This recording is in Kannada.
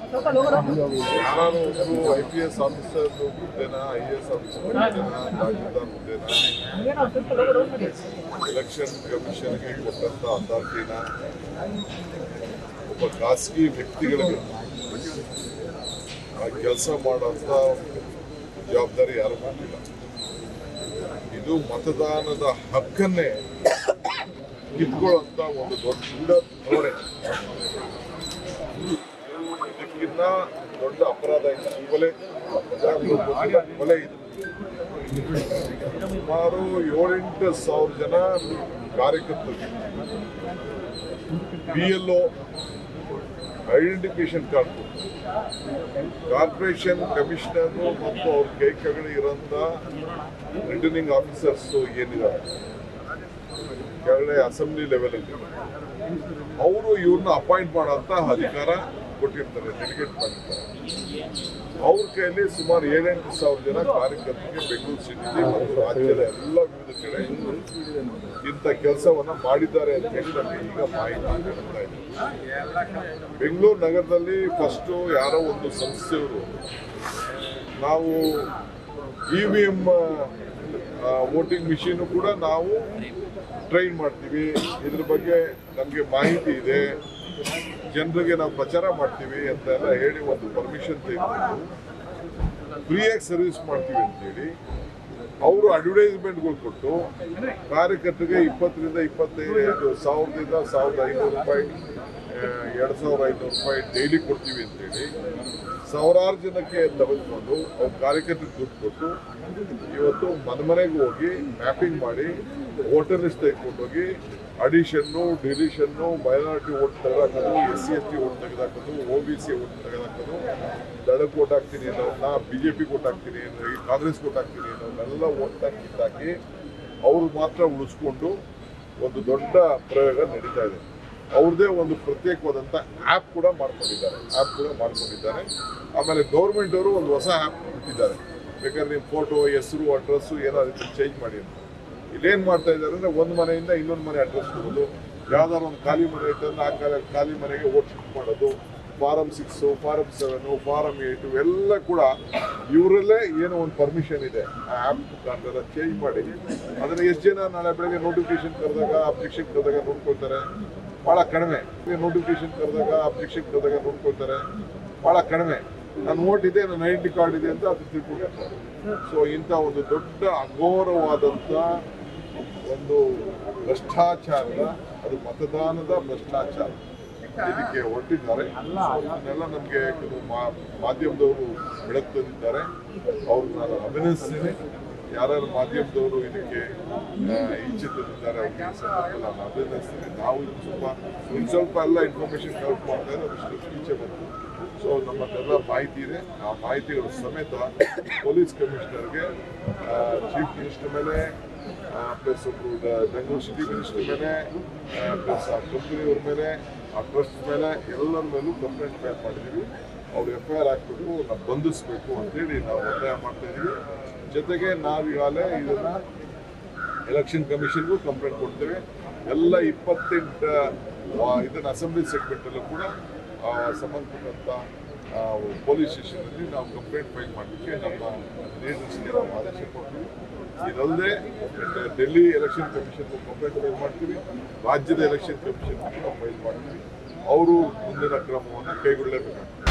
ಯಾರು ಒಬ್ರು ಐ ಪಿ ಎಸ್ ಆಫೀಸರ್ ಹುದ್ದೆನ ಐ ಎ ಎಸ್ ಆಫೀಸರ್ ಹುದ್ದೆನ ತಹಶೀಲ್ದಾರ್ ಹುದ್ದೆನ ಎಲೆಕ್ಷನ್ ಕಮಿಷನ್ಗೆ ಕೊಟ್ಟಂತ ಅಥಾರಿಟಿನ ಒಬ್ಬ ಖಾಸಗಿ ವ್ಯಕ್ತಿಗಳಿಗೆ ಆ ಕೆಲಸ ಮಾಡೋಂಥ ಜವಾಬ್ದಾರಿ ಯಾರು ಮಾಡಲಿಲ್ಲ ಇದು ಮತದಾನದ ಹಕ್ಕನ್ನೇ ಕಿತ್ಕೊಳ್ಳುವಂತ ಒಂದು ದೊಡ್ಡ ಧೋರಣೆ ಇದಕ್ಕಿಂತ ದೊಡ್ಡ ಅಪರಾಧ ಇಲ್ಲ ಕೊಲೆ ಕೊಲೆ ಇದು ಸುಮಾರು ಏಳೆಂಟು ಸಾವಿರ ಜನ ಕಾರ್ಯಕರ್ತರು B L O identification card corporation commissioner ಮತ್ತು ಅವ್ರ ಕೈ ಕೆಳಗಡೆ ಇರೋಂಥ ರಿಟರ್ನಿಂಗ್ ಆಫೀಸರ್ಸ್ ಏನಿದ್ದಾರೆ ಕೆಳಗಡೆ ಅಸೆಂಬ್ಲಿ ಲೆವೆಲಲ್ಲಿ ಅವರು ಇವ್ರನ್ನ ಅಪಾಯಿಂಟ್ ಮಾಡೋಂಥ ಅಧಿಕಾರ ಕೊಟ್ಟಿರ್ತಾರೆ ಡೆಲಿಗೇಟ್ ಮಾಡಿರ್ತಾರೆ ಅವ್ರ ಕೈಯಲ್ಲಿ ಸುಮಾರು ಏಳೆಂಟು ಸಾವಿರ ಜನ ಕಾರ್ಯಕರ್ತರಿಗೆ ಬೆಂಗಳೂರು ಸಿಟಿಲಿ ಮತ್ತು ರಾಜ್ಯದ ಎಲ್ಲ ವಿವಿಧ ಕಡೆ ಇಂಥ ಕೆಲಸವನ್ನ ಮಾಡಿದ್ದಾರೆ ಅಂತ ಹೇಳಿ ನಮಗೆ ಈಗ ಮಾಹಿತಿ ನೀಡ್ತಾ ಇದೆ ಬೆಂಗಳೂರು ನಗರದಲ್ಲಿ ಫಸ್ಟ್ ಯಾರೋ ಒಂದು ಸಂಸ್ಥೆಯವರು ನಾವು E V M voting machine ಕೂಡ ನಾವು ಟ್ರೈನ್ ಮಾಡ್ತೀವಿ ಇದ್ರ ಬಗ್ಗೆ ನಮಗೆ ಮಾಹಿತಿ ಇದೆ ಜನರಿಗೆ ನಾವು ಪ್ರಚಾರ ಮಾಡ್ತೀವಿ ಅಂತ ಎಲ್ಲ ಹೇಳಿ ಒಂದು ಪರ್ಮಿಷನ್ ತೆಗೆದುಕೊಂಡು ಫ್ರೀಯಾಗಿ ಸರ್ವಿಸ್ ಮಾಡ್ತೀವಿ ಅಂತೇಳಿ ಅವರು ಅಡ್ವರ್ಟೈಸ್ಮೆಂಟ್ಗಳು ಕೊಟ್ಟು ಕಾರ್ಯಕರ್ತರಿಗೆ ಇಪ್ಪತ್ತರಿಂದ ಇಪ್ಪತ್ತೈದು ಸಾವಿರದಿಂದ ಸಾವಿರದ ಐನೂರು ರೂಪಾಯಿ ಎರಡು ಸಾವಿರ ಐನೂರು ರೂಪಾಯಿ ಡೈಲಿ ಕೊಡ್ತೀವಿ ಅಂತೇಳಿ ಸಾವಿರಾರು ಜನಕ್ಕೆ ತೆಗೆದುಕೊಂಡು ಅವ್ರ ಕಾರ್ಯಕರ್ತರಿಗೆ ದುಡ್ಡು ಕೊಟ್ಟು ಇವತ್ತು ಮನೆ ಮನೆಗೆ ಹೋಗಿ ಮ್ಯಾಪಿಂಗ್ ಮಾಡಿ ವೋಟರ್ ಲಿಸ್ಟ್ ತೆಗೆದುಕೊಂಡು ಹೋಗಿ ಅಡಿಷನ್ನು ಡಿಲಿಷನ್ನು ಮೈನಾರಿಟಿ ಓಟ್ ತೆಗೆದಾಕೋದು S C S T vote ತೆಗೆದಾಕೋದು ಒ ಬಿ ಸಿ ಓಟ್ ತೆಗೆದಾಕೋದು ದಳಕ್ಕೆ ಓಟ್ ಹಾಕ್ತೀನಿ ಅನ್ನೋದನ್ನ ಬಿ ಜೆ ಪಿ ಓಟ್ ಹಾಕ್ತೀನಿ ಅನ್ನೋ ಕಾಂಗ್ರೆಸ್ ಓಟ್ ಹಾಕ್ತೀನಿ ಅನ್ನೋದನ್ನೆಲ್ಲ ಓಟ್ ಕಿತ್ತಾಕಿ ಅವ್ರು ಮಾತ್ರ ಉಳಿಸ್ಕೊಂಡು ಒಂದು ದೊಡ್ಡ ಪ್ರಯೋಗ ನಡೀತಾ ಇದೆ ಅವ್ರದ್ದೇ ಒಂದು ಪ್ರತ್ಯೇಕವಾದಂಥ ಆ್ಯಪ್ ಕೂಡ ಮಾಡ್ಕೊಂಡಿದ್ದಾರೆ ಆ್ಯಪ್ ಕೂಡ ಮಾಡ್ಕೊಂಡಿದ್ದಾರೆ ಆಮೇಲೆ ಗೌರ್ಮೆಂಟ್ ಅವರು ಒಂದು ಹೊಸ ಆ್ಯಪ್ ಬಿಟ್ಟಿದ್ದಾರೆ ಬೇಕಾದ್ರೆ ನಿಮ್ಮ ಫೋಟೋ ಹೆಸರು ಅಡ್ರೆಸ್ಸು ಏನಾದ್ರು ಚೇಂಜ್ ಮಾಡಿ ಅಂತ ಇಲ್ಲೇನು ಮಾಡ್ತಾ ಇದ್ದಾರೆ ಅಂದರೆ ಒಂದು ಮನೆಯಿಂದ ಇನ್ನೊಂದು ಮನೆ ಅಡ್ರೆಸ್ ಕೊಡೋದು ಯಾವ್ದಾದ್ರು ಒಂದು ಖಾಲಿ ಮನೆ ಐತೆ ಅಂದ್ರೆ ಆ ಖಾಲಿ ಖಾಲಿ ಮನೆಗೆ ಓಟ್ ಶಿಫ್ಟ್ ಮಾಡೋದು form six form seven form eight ಎಲ್ಲ ಕೂಡ ಇವರಲ್ಲೇ ಏನೋ ಒಂದು ಪರ್ಮಿಷನ್ ಇದೆ ಆ ಆ್ಯಪ್ ಮುಖಾಂತರ ಚೇಂಜ್ ಮಾಡಿ ಅದನ್ನು ಎಷ್ಟು ಜನ ನಾಳೆ ಬೆಳಗ್ಗೆ ನೋಟಿಫಿಕೇಶನ್ ಕರೆದಾಗ ಅಬ್ಜೆಕ್ಷನ್ ಕರೆದಾಗ ನೋಡ್ಕೊಳ್ತಾರೆ ಭಾಳ ಕಡಿಮೆ ನೋಟಿಫಿಕೇಶನ್ ಕರೆದಾಗ ಅಬ್ಜೆಕ್ಷನ್ ಕರೆದಾಗ ನೋಡ್ಕೊಳ್ತಾರೆ ಭಾಳ ಕಡಿಮೆ ನನ್ನ ಓಟ್ ಇದೆ ನನ್ನ ಐಡೆಂಟಿ ಕಾರ್ಡ್ ಇದೆ ಅಂತ ಅದು ತಿಳ್ಕೊಂಡಿರ್ತಾರೆ ಸೊ ಇಂಥ ಒಂದು ದೊಡ್ಡ ಅಘೋರವಾದಂಥ ಒಂದು ಭ್ರಷ್ಟಾಚಾರದ ಅದು ಮತದಾನದ ಭ್ರಷ್ಟಾಚಾರ ಇದಕ್ಕೆ ಹೊರಟಿದ್ದಾರೆ ಇದನ್ನೆಲ್ಲ ನಮಗೆ ಕೆಲವು ಮಾ- ಮಾಧ್ಯಮದವರು ಬೆಳಕು ತಂದಿದ್ದಾರೆ ಅವ್ರನ್ನ ನಾನು ಅಭಿನಂದಿಸ್ತೇನೆ ಯಾರ್ಯಾರು ಮಾಧ್ಯಮದವರು ಇದಕ್ಕೆ ಆ, ಈಚೆ ತಂದಿದ್ದಾರೆ ಅವ್ರಿಗೆ ಈ ಸಂದರ್ಭದಲ್ಲಿ ನಾನು ಅಭಿನಂದಿಸ್ತೇನೆ ನಾವು ಇದು ಸ್ವಲ್ಪ ಇನ್ನು ಸ್ವಲ್ಪ ಎಲ್ಲ ಇನ್ಫಾರ್ಮೇಶನ್ ಕಲೆಕ್ಟ್ ಮಾಡ್ತಾ ಇದ್ದಾರೆ ಅಷ್ಟು ಈಚೆ ಬಂತು ಸೊ ನಮ್ಮ ಹತ್ರ ಮಾಹಿತಿ ಇದೆ ಆ ಮಾಹಿತಿಗಳ ಸಮೇತ ಪೊಲೀಸ್ ಕಮಿಷನರ್ಗೆ ಚೀಫ್ ಮಿನಿಸ್ಟರ್ ಮೇಲೆ ಪ್ಲಸ್ ಒಬ್ರು ದ- ಬೆಂಗಳೂರು ಸಿಟಿ ಮಿನಿಸ್ಟರ್ ಮೇಲೆ ಪ್ಲಸ್ ಆ ಕಂಪನಿಯವ್ರ ಮೇಲೆ ಆ ಟ್ರಸ್ಟ್ ಮೇಲೆ ಎಲ್ಲರ ಮೇಲೂ ಕಂಪ್ಲೇಂಟ್ ಫೈಲ್ ಮಾಡಿದ್ದೀವಿ ಅವ್ರು ಎಫ್ ಐ ಆರ್ ಹಾಕ್ಬಿಟ್ಟು ನಾವು ಬಂಧಿಸ್ಬೇಕು ಅಂತೇಳಿ ನಾವು ಒತ್ತಾಯ ಮಾಡ್ತಾ ಇದ್ದೀವಿ ಜೊತೆಗೆ ನಾವೀಗಾಗಲೇ ಇದನ್ನ ಎಲೆಕ್ಷನ್ ಕಮಿಷನ್ಗೂ ಕಂಪ್ಲೇಂಟ್ ಕೊಡ್ತೇವೆ ಎಲ್ಲ ಇಪ್ಪತ್ತೆಂಟು ಆ, ಇದನ್ನ ಅಸೆಂಬ್ಲಿ ಸೆಗ್ಮೆಂಟಲ್ಲೂ ಕೂಡ ಆ, ಸಂಬಂಧಪಟ್ಟಂಥ ಆ, ಪೊಲೀಸ್ ಸ್ಟೇಷನಲ್ಲಿ ನಾವು ಕಂಪ್ಲೇಂಟ್ ಫೈಲ್ ಮಾಡಲಿಕ್ಕೆ ನಮ್ಮ ಲೀಡರ್ಸ್ಗೆ ನಾವು ಆದೇಶ ಕೊಡ್ತೀವಿ ಇದಲ್ಲದೆ ಡೆಲ್ಲಿ ಎಲೆಕ್ಷನ್ ಕಮಿಷನ್ಗೂ ಕಂಪ್ಲೇಂಟ್ ಫೈಲ್ ಮಾಡ್ತೀವಿ ರಾಜ್ಯದ ಎಲೆಕ್ಷನ್ ಕಮಿಷನ್ ಕೂಡ ಫೈಲ್ ಮಾಡ್ತೀವಿ ಅವರು ಮುಂದಿನ ಕ್ರಮವನ್ನು ಕೈಗೊಳ್ಳಲೇಬೇಕಾಗ್ತದೆ